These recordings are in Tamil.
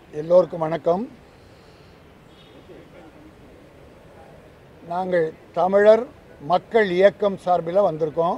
எல்லோருக்கும் வணக்கம் நாங்கள் தமிழர் மக்கள் இயக்கம் சார்பில் வந்திருக்கோம்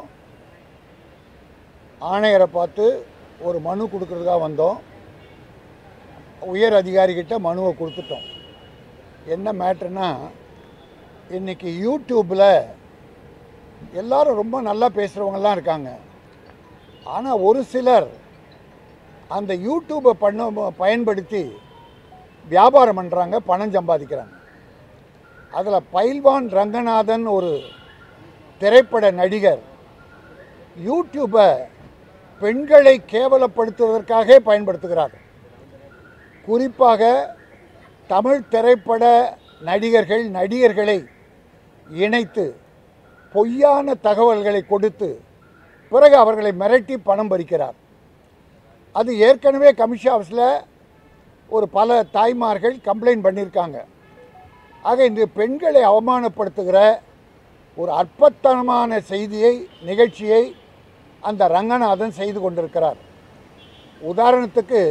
ஆணையரை பார்த்து ஒரு மனு கொடுக்கறதுக்காக வந்தோம் உயர் அதிகாரிகிட்ட மனுவை கொடுத்துட்டோம் என்ன மேட்ருனா இன்னைக்கு யூடியூப்பில் எல்லாரும் ரொம்ப நல்லா பேசுகிறவங்கலாம் இருக்காங்க ஆனால் ஒரு சிலர் அந்த யூடியூப்பை பண்ண பயன்படுத்தி வியாபாரம் பண்ணுறாங்க பணம் சம்பாதிக்கிறாங்க அதில் பைல்வான் ரங்கநாதன் ஒரு திரைப்பட நடிகர் யூடியூப்பை பெண்களை கேவலப்படுத்துவதற்காக பயன்படுத்துகிறார் குறிப்பாக தமிழ் திரைப்பட நடிகர்கள் நடிகர்களை இணைத்து பொய்யான தகவல்களை கொடுத்து பிறகு அவர்களை மிரட்டி பணம் பறிக்கிறார் அது ஏற்கனவே கமிஷன் ஆஃபீஸில் ஒரு பல தாய்மார்கள் கம்ப்ளைண்ட் பண்ணியிருக்காங்க ஆக இந்த பெண்களை அவமானப்படுத்துகிற ஒரு அற்பத்தனமான செய்தியை நிகழ்ச்சியை அந்த ரங்கநாதன் செய்து கொண்டிருக்கிறார் உதாரணத்துக்கு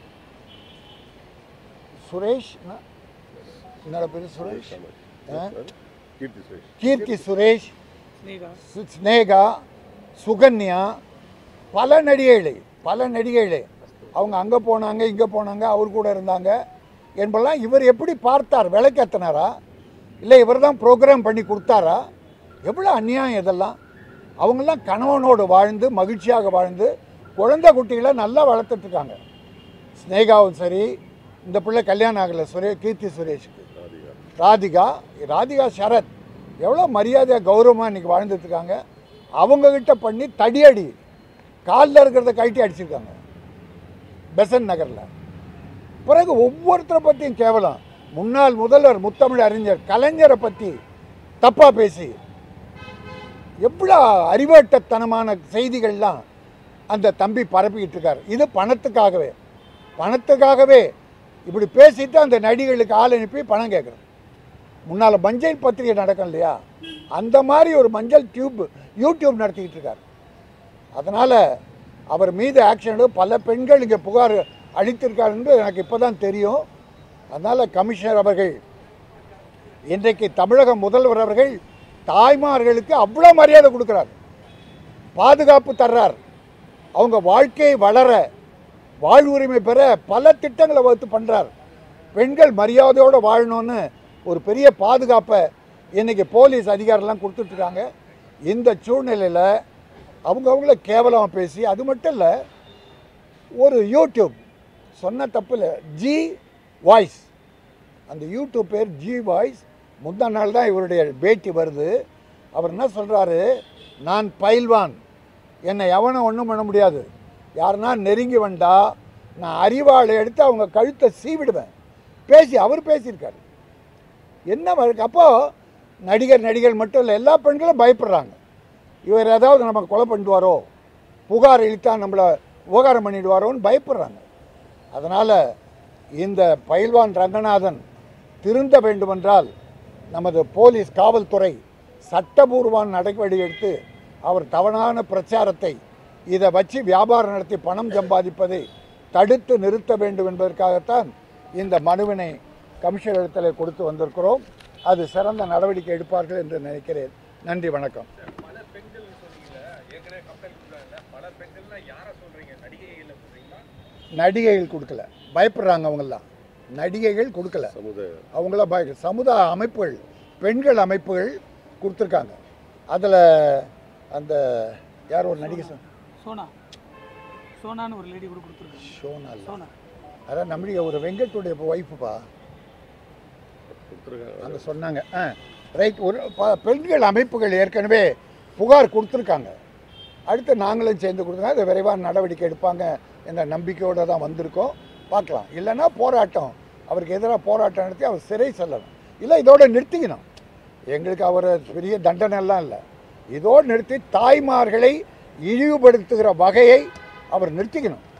சுரேஷ் என்ன- என்னோட பேர் சுரேஷ் ஆ? கீர்த்தி சுரேஷ் கீர்த்தி சுரேஷ் ஸ்னேகா சு- ஸ்னேகா சுகன்யா பல நடிகைகளே பல நடிகைகளே அவங்க அங்கே போனாங்க இங்கே போனாங்க அவர் கூட இருந்தாங்க என்பதெல்லாம் இவர் எப்படி பார்த்தார் விளக்கேற்றினாரா இல்லை இவர் தான் ப்ரோக்ராம் பண்ணி கொடுத்தாரா எவ்வளோ அநியாயம் இதெல்லாம் அவங்கெல்லாம் கணவனோடு வாழ்ந்து மகிழ்ச்சியாக வாழ்ந்து குழந்தை குட்டிகளை நல்லா வளர்த்துட்டு இருக்காங்க ஸ்னேகாவும் சரி இந்த பிள்ளை கல்யாணம் ஆகலை சுரே கீர்த்தி சுரேஷுக்கு ராதிகா ராதிகா ராதிகா சரத் எவ்வளோ மரியாதையாக கௌரவமாக இன்றைக்கி வாழ்ந்துட்டு இருக்காங்க அவங்கக்கிட்ட பண்ணி தடியடி காலில் இருக்கிறத கழட்டி அடிச்சிருக்காங்க பெசன் நகரில் பிறகு ஒவ்வொருத்தரை பற்றியும் கேவலம் முன்னாள் முதல்வர் முத்தமிழ் அறிஞர் கலைஞரை பற்றி தப்பாக பேசி எவ்வளோ அறிவாட்டத்தனமான செய்திகள்லாம் அந்த தம்பி பரப்பிக்கிட்டு இருக்கார் இது பணத்துக்காகவே பணத்துக்காகவே இப்படி பேசிட்டு அந்த நடிகளுக்கு ஆள் அனுப்பி பணம் கேட்குறோம் முன்னால் மஞ்சள் பத்திரிகை நடக்கும் இல்லையா அந்த மாதிரி ஒரு மஞ்சள் டியூப் யூடியூப் நடத்திக்கிட்டு இருக்கார் அதனால் அவர் மீது ஆக்ஷன் எடுக்க பல பெண்கள் இங்கே புகார் அளித்திருக்கார் என்று எனக்கு இப்போ தான் தெரியும் அதனால் கமிஷனர் அவர்கள் இன்றைக்கு தமிழக முதல்வர் அவர்கள் தாய்மார்களுக்கு அவ்வளோ மரியாதை கொடுக்குறார் பாதுகாப்பு தர்றார் அவங்க வாழ்க்கையை வளர வாழ்வுரிமை பெற பல திட்டங்களை வகுத்து பண்ணுறார் பெண்கள் மரியாதையோடு வாழணும்னு ஒரு பெரிய பாதுகாப்பை இன்றைக்கி போலீஸ் அதிகாரிலாம் கொடுத்துட்ருக்காங்க இந்த சூழ்நிலையில் அவங்கவுங்கள கேவலமாக பேசி அது மட்டும் இல்லை ஒரு யூடியூப் சொன்ன தப்பு இல்லை ஜி வாய்ஸ் அந்த யூடியூப் பேர் ஜி வாய்ஸ் முந்தா நாள் தான் இவருடைய பேட்டி வருது அவர் என்ன சொல்கிறாரு நான் பயில்வான் என்னை எவனும் ஒன்றும் பண்ண முடியாது யாருன்னா நெருங்கி வந்தா நான் அறிவாளை எடுத்து அவங்க கழுத்தை சீவிடுவேன் பேசி அவர் பேசியிருக்காரு என்ன வழக்கு அப்போது நடிகர் நடிகர் மட்டும் இல்லை எல்லா பெண்களும் பயப்படுறாங்க இவர் ஏதாவது நம்ம கொலை பண்ணிடுவாரோ புகார் இழுத்தா நம்மளை உபகாரம் பண்ணிடுவாரோன்னு பயப்படுறாங்க அதனால் இந்த பயில்வான் ரங்கநாதன் திருந்த வேண்டுமென்றால் நமது போலீஸ் காவல்துறை சட்டபூர்வமான நடவடிக்கை எடுத்து அவர் தவறான பிரச்சாரத்தை இதை வச்சு வியாபாரம் நடத்தி பணம் சம்பாதிப்பதை தடுத்து நிறுத்த வேண்டும் என்பதற்காகத்தான் இந்த மனுவினை கமிஷனர் இடத்துல கொடுத்து வந்திருக்கிறோம் அது சிறந்த நடவடிக்கை எடுப்பார்கள் என்று நினைக்கிறேன் நன்றி வணக்கம் பல பெண்கள் சொன்னீங்கல்ல ஏற்கனவே கம்பெனி கொடுக்குறாங்கல்ல பல பெண்கள்னா யாரை சொல்றீங்க நடிகைகளை சொல்றீங்களா நடிகைகள் கொடுக்கல பயப்படுறாங்க அவங்கெல்லாம் நடிகைகள் கொடுக்கல சமுதாய அவங்களாம் பய சமுதாய அமைப்புகள் பெண்கள் அமைப்புகள் கொடுத்துருக்காங்க அதில் அந்த யார் ஒரு நடிகை சொன்ன சோனா சோனான்னு ஒரு லேடி கூட கொடுத்துருக்காங்க ஷோனா இல்ல. சோனா அதான் நம்முடைய ஒரு வெங்கட்டுடைய ஒய்ஃபுப்பா கொடுத்துருக்காங்க அங்கே சொன்னாங்க ஆ ரைட் ஒரு ப- பெண்கள் அமைப்புகள் ஏற்கனவே புகார் கொடுத்துருக்காங்க அடுத்து நாங்களும் சேர்ந்து கொடுத்துருங்க அது விரைவான நடவடிக்கை எடுப்பாங்க என்ற நம்பிக்கையோடு தான் வந்திருக்கோம் பார்க்கலாம் இல்லைன்னா போராட்டம் அவருக்கு எதிராக போராட்டம் நடத்தி அவர் சிறை செல்லணும் இல்லை இதோட நிறுத்திக்கணும் எங்களுக்கு அவர் பெரிய தண்டனை எல்லாம் இல்லை இதோடு நிறுத்தி தாய்மார்களை இழிவுபடுத்துகிற வகையை அவர் நிறுத்திக்கணும்